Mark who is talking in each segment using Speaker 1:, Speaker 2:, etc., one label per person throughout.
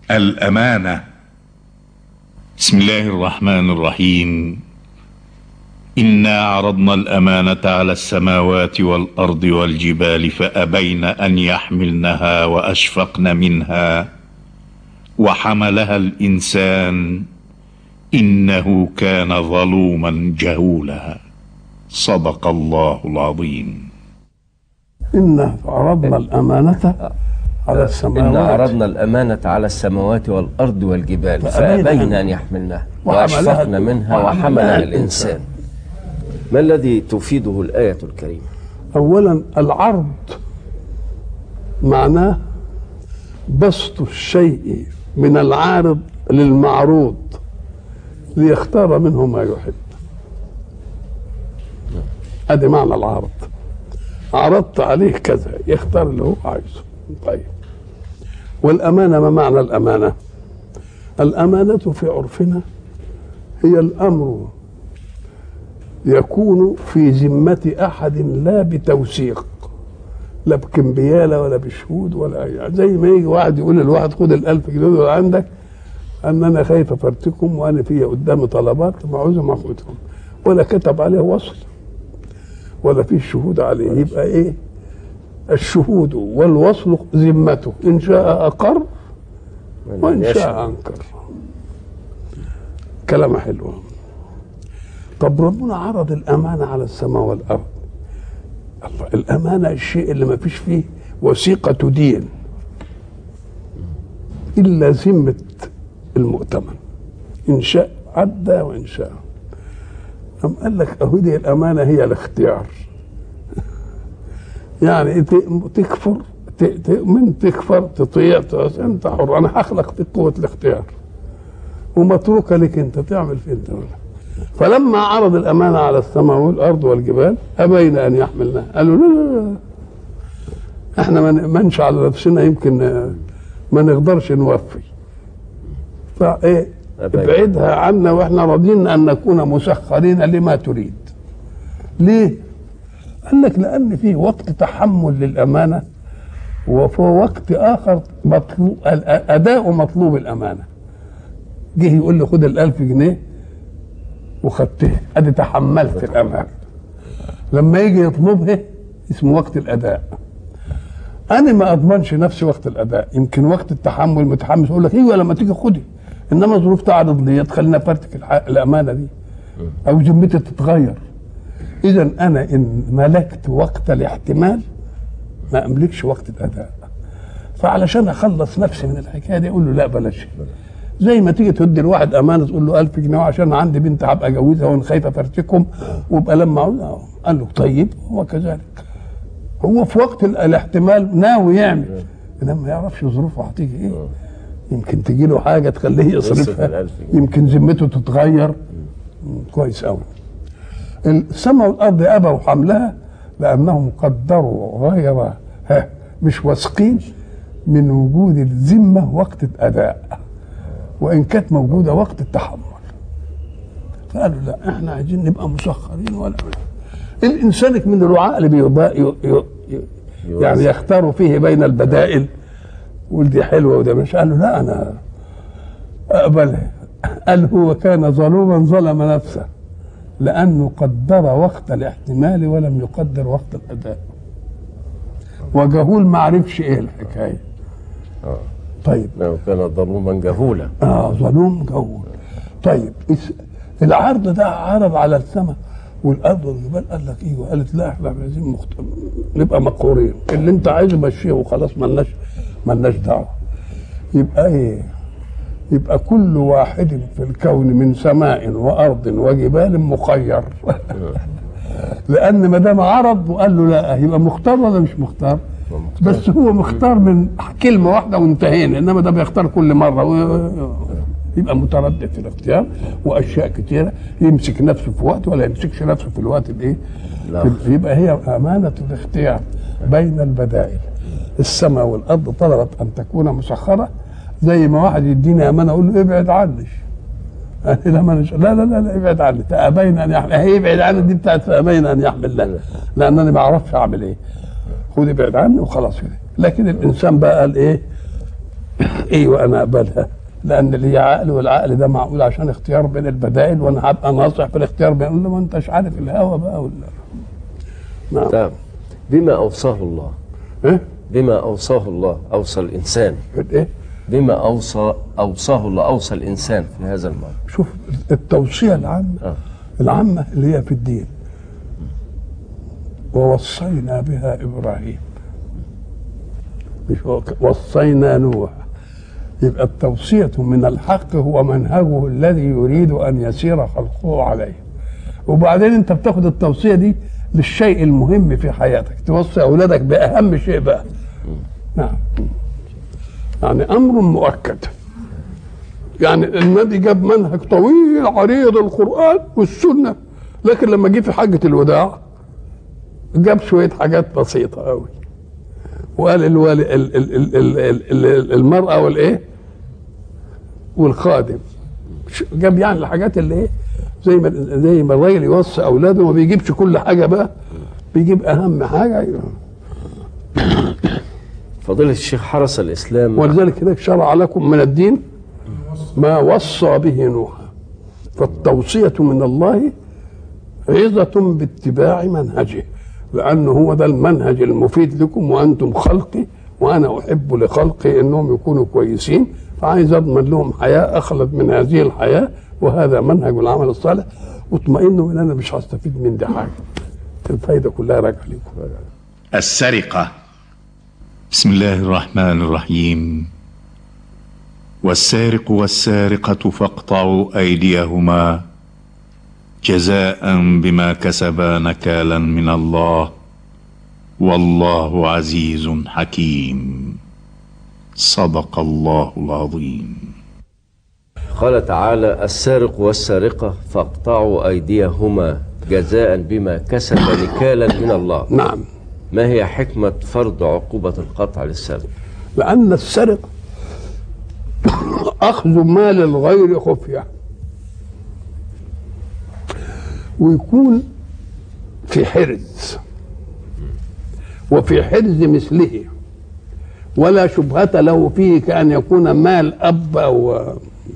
Speaker 1: الامانه بسم الله الرحمن الرحيم انا عرضنا الامانه على السماوات والارض والجبال فابين ان يحملنها واشفقن منها وحملها الانسان انه كان ظلوما جهولا صدق الله العظيم
Speaker 2: إنا عرضنا الأمانة على
Speaker 3: إن
Speaker 2: السماوات
Speaker 3: عرضنا الأمانة على السماوات والأرض والجبال
Speaker 2: فأبين
Speaker 3: فأبين
Speaker 2: أن-
Speaker 3: أن يحملنها
Speaker 2: وحملها-
Speaker 3: وأشفقن منها
Speaker 2: وحملها
Speaker 3: وحملها
Speaker 2: الإنسان.
Speaker 3: الإنسان ما الذي تفيده الآية الكريمة
Speaker 2: أولا العرض معناه بسط الشيء من العارض للمعروض ليختار منه ما يحب ادي معنى العرض عرضت عليه كذا يختار اللي هو عايزه طيب والامانه ما معنى الامانه الامانه في عرفنا هي الامر يكون في ذمة أحد لا بتوثيق لا بكمبيالة ولا بشهود ولا أي زي ما يجي واحد يقول للواحد خد الألف جنيه دول عندك أن أنا خايف أفرتكم وأنا في قدامي طلبات ما عاوزهم أخدهم ولا كتب عليه وصل ولا في شهود عليه يبقى إيه الشهود والوصل ذمته إن شاء أقر وإن شاء أنكر كلام حلو طب ربنا عرض الأمانة على السماء والأرض الله الأمانة الشيء اللي ما فيش فيه وثيقة دين إلا ذمة المؤتمن إن شاء عدى وإن شاء أم قال لك أهو دي الأمانة هي الاختيار يعني ت- تكفر ت- تؤمن تكفر تطيع تعصي، أنت حر أنا هخلق فيك قوة الاختيار ومتروكة لك أنت تعمل في أنت ولا. فلما عرض الأمانة على السماء والأرض والجبال أبين أن يحملنها قالوا لا لا لا احنا ما نأمنش على نفسنا يمكن آه، ما نقدرش نوفي فايه
Speaker 3: أبين.
Speaker 2: ابعدها عنا واحنا راضين ان نكون مسخرين لما تريد ليه قال لك لان في وقت تحمل للامانه وفي وقت اخر مطلوب اداء مطلوب الامانه جه يقول لي خد الألف جنيه وخدتها ادي تحملت الامانه لما يجي يطلبها اسمه وقت الاداء انا ما اضمنش نفسي وقت الاداء يمكن وقت التحمل متحمس اقول لك ايوه لما تيجي خدي انما ظروف تعرض لي تخليني افرتك الح- الامانه دي او ذمتي تتغير اذا انا ان ملكت وقت الاحتمال ما املكش وقت الاداء فعلشان اخلص نفسي من الحكايه دي اقول له لا بلاش زي ما تيجي تدي لواحد امانه تقول له 1000 جنيه عشان عندي بنت هبقى اجوزها وانا خايف افرتكم وابقى لما اعوز قال له طيب هو كذلك هو في وقت ال- الاحتمال ناوي يعمل انما ما يعرفش ظروفه هتيجي ايه يمكن تجي له حاجه تخليه
Speaker 3: يصرف
Speaker 2: يصرفها
Speaker 3: الألف جنيه.
Speaker 2: يمكن ذمته تتغير مم، كويس قوي السماء والارض ابوا حملها لانهم قدروا غير ها مش واثقين من وجود الذمه وقت الاداء وان كانت موجوده وقت التحمل فقالوا لا احنا عايزين نبقى مسخرين ولا الانسان من العقل بيضا ي- ي- ي- يعني يختار فيه بين البدائل يقول دي حلوه وده مش قال له لا انا اقبلها قال هو كان ظلوما ظلم نفسه لانه قدر وقت الاحتمال ولم يقدر وقت الاداء وجهول ما عرفش ايه الحكايه طيب
Speaker 3: لو كان ظلوما جهولا
Speaker 2: اه ظلوم جهول طيب اس- العرض ده عرض على السماء والارض والجبال قال لك ايوه قالت لا احنا عايزين مخت... نبقى مقهورين اللي انت عايزه مشيه وخلاص ملناش ملناش دعوه يبقى ايه يبقى كل واحد في الكون من سماء وارض وجبال مخير لان ما دام عرض وقال له لا يبقى مختار ولا مش مختار بس هو مختار من كلمه واحده وانتهينا انما ده بيختار كل مره و- يبقى متردد في الاختيار واشياء كثيره يمسك نفسه في وقت ولا يمسكش نفسه في الوقت الايه
Speaker 3: لا.
Speaker 2: في- يبقى هي امانه الاختيار بين البدائل السماء والارض طلبت ان تكون مسخره زي ما واحد يديني امانه اقول له ابعد عني أنا لا ما أنا- لا لا لا لا ابعد عني فابين ان يحمل هي ابعد عني دي بتاعت فابين ان يحمل لا لانني ما اعرفش اعمل ايه خد ابعد عني وخلاص كده لكن الانسان بقى قال ايه ايوه انا اقبلها لان اللي عقل والعقل ده معقول عشان اختيار بين البدائل وانا هبقى ناصح في الاختيار بين اقول له ما انتش عارف الهوى بقى ولا نعم
Speaker 3: طيب بما أوصاه الله
Speaker 2: ايه
Speaker 3: بما أوصاه الله أوصى الإنسان
Speaker 2: ايه
Speaker 3: بما أوصى أوصاه الله أوصى الإنسان في هذا المرض
Speaker 2: شوف التوصيه العامه
Speaker 3: آه.
Speaker 2: العامه اللي هي في الدين ووصينا بها ابراهيم مش هو ك- وصينا نوح يبقى التوصية من الحق هو منهجه الذي يريد أن يسير خلقه عليه وبعدين أنت بتاخد التوصية دي للشيء المهم في حياتك توصي أولادك بأهم شيء بقى نعم يعني أمر مؤكد يعني النبي جاب منهج طويل عريض القرآن والسنة لكن لما جه في حجة الوداع جاب شوية حاجات بسيطة قوي وقال الوالي ال ال ال ال ال ال المرأة والإيه والخادم ش- جاب يعني الحاجات اللي إيه زي ما زي ما الراجل يوصي أولاده ما بيجيبش كل حاجة بقى بيجيب أهم حاجة
Speaker 3: فضيلة الشيخ حرس الإسلام
Speaker 2: ولذلك كده شرع لكم من الدين ما وصى به نوحا فالتوصية من الله عظة باتباع منهجه لأنه هو ده المنهج المفيد لكم وأنتم خلقي وأنا أحب لخلقي أنهم يكونوا كويسين فعايز أضمن لهم حياة أخلد من هذه الحياة وهذا منهج العمل الصالح واطمئنوا ان انا مش هستفيد من دي حاجه الفايده كلها راجعه لكم
Speaker 1: السرقة بسم الله الرحمن الرحيم والسارق والسارقة فاقطعوا أيديهما جزاء بما كسبا نكالا من الله والله عزيز حكيم صدق الله العظيم
Speaker 3: قال تعالى السارق والسارقة فاقطعوا أيديهما جزاء بما كسب نكالا من الله
Speaker 2: نعم
Speaker 3: ما هي حكمة فرض عقوبة القطع للسارق
Speaker 2: لأن السرق أخذ مال الغير خفية ويكون في حرز وفي حرز مثله ولا شبهة له فيه كأن يكون مال أب أو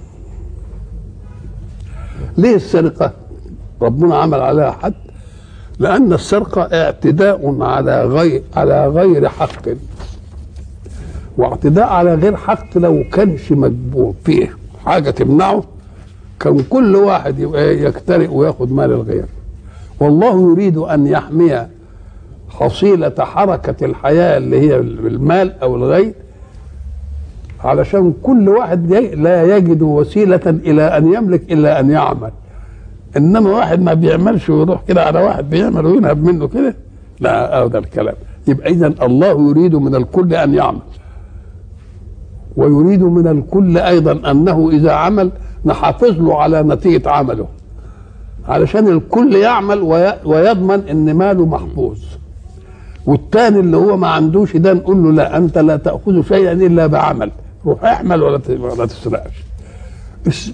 Speaker 2: ليه السرقة ربنا عمل عليها حد لأن السرقة اعتداء على غير على غير حق واعتداء على غير حق لو كانش مجبور فيه حاجة تمنعه كان كل واحد يبقى يكترئ وياخد مال الغير والله يريد أن يحمي حصيلة حركة الحياة اللي هي المال أو الغير علشان كل واحد ي- لا يجد وسيلة إلى أن يملك إلا أن يعمل إنما واحد ما بيعملش ويروح كده على واحد بيعمل وينهب منه كده لا هذا الكلام يبقى إذا الله يريد من الكل أن يعمل ويريد من الكل ايضا انه اذا عمل نحافظ له على نتيجه عمله علشان الكل يعمل وي- ويضمن ان ماله محفوظ والتاني اللي هو ما عندوش ده نقول له لا انت لا تاخذ شيئا الا بعمل روح اعمل ولا ت- ولا تسرقش الس-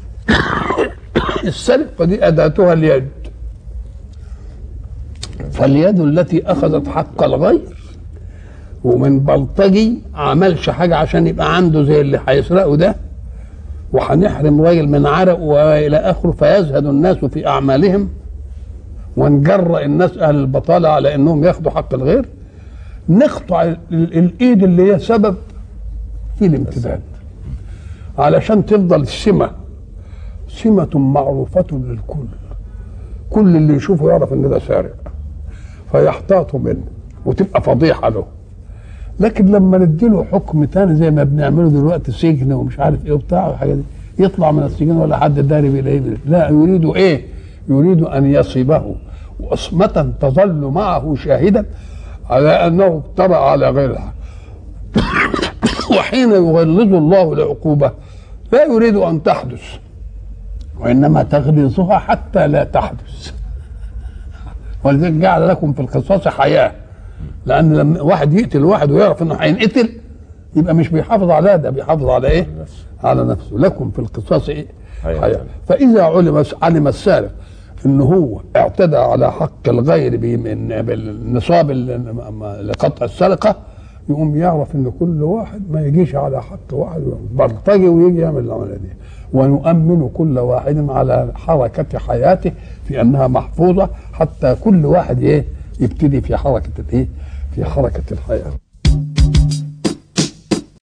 Speaker 2: السرقه دي اداتها اليد فاليد التي اخذت حق الغير ومن بلطجي عملش حاجه عشان يبقى عنده زي اللي هيسرقه ده وهنحرم راجل من عرق والى اخره فيزهد الناس في اعمالهم ونجرأ الناس اهل البطاله على انهم ياخدوا حق الغير نقطع ال- ال- الايد اللي هي سبب في الامتداد علشان تفضل السمه سمه معروفه للكل كل اللي يشوفه يعرف ان ده سارق فيحتاطوا منه وتبقى فضيحه له لكن لما نديله حكم تاني زي ما بنعمله دلوقتي سجن ومش عارف ايه وبتاع والحاجات دي يطلع من السجن ولا حد داري بيلاقيه لا يريد ايه؟ يريد ان يصيبه وصمة تظل معه شاهدا على انه ابترأ على غيرها وحين يغلظ الله العقوبة لا يريد ان تحدث وانما تغلظها حتى لا تحدث ولذلك جعل لكم في القصاص حياه لان لما واحد يقتل واحد ويعرف انه هينقتل يبقى مش بيحافظ على ده بيحافظ على ايه؟ على نفسه لكم في القصاص ايه؟
Speaker 3: حياة.
Speaker 2: حياه فاذا علم علم السارق ان هو اعتدى على حق الغير بي- من بالنصاب ال- لقطع السرقه يقوم يعرف ان كل واحد ما يجيش على حق واحد بلطجي ويجي يعمل العمليه دي ونؤمن كل واحد على حركه حياته في انها محفوظه حتى كل واحد ايه يبتدي في حركه الايه في حركه الحياه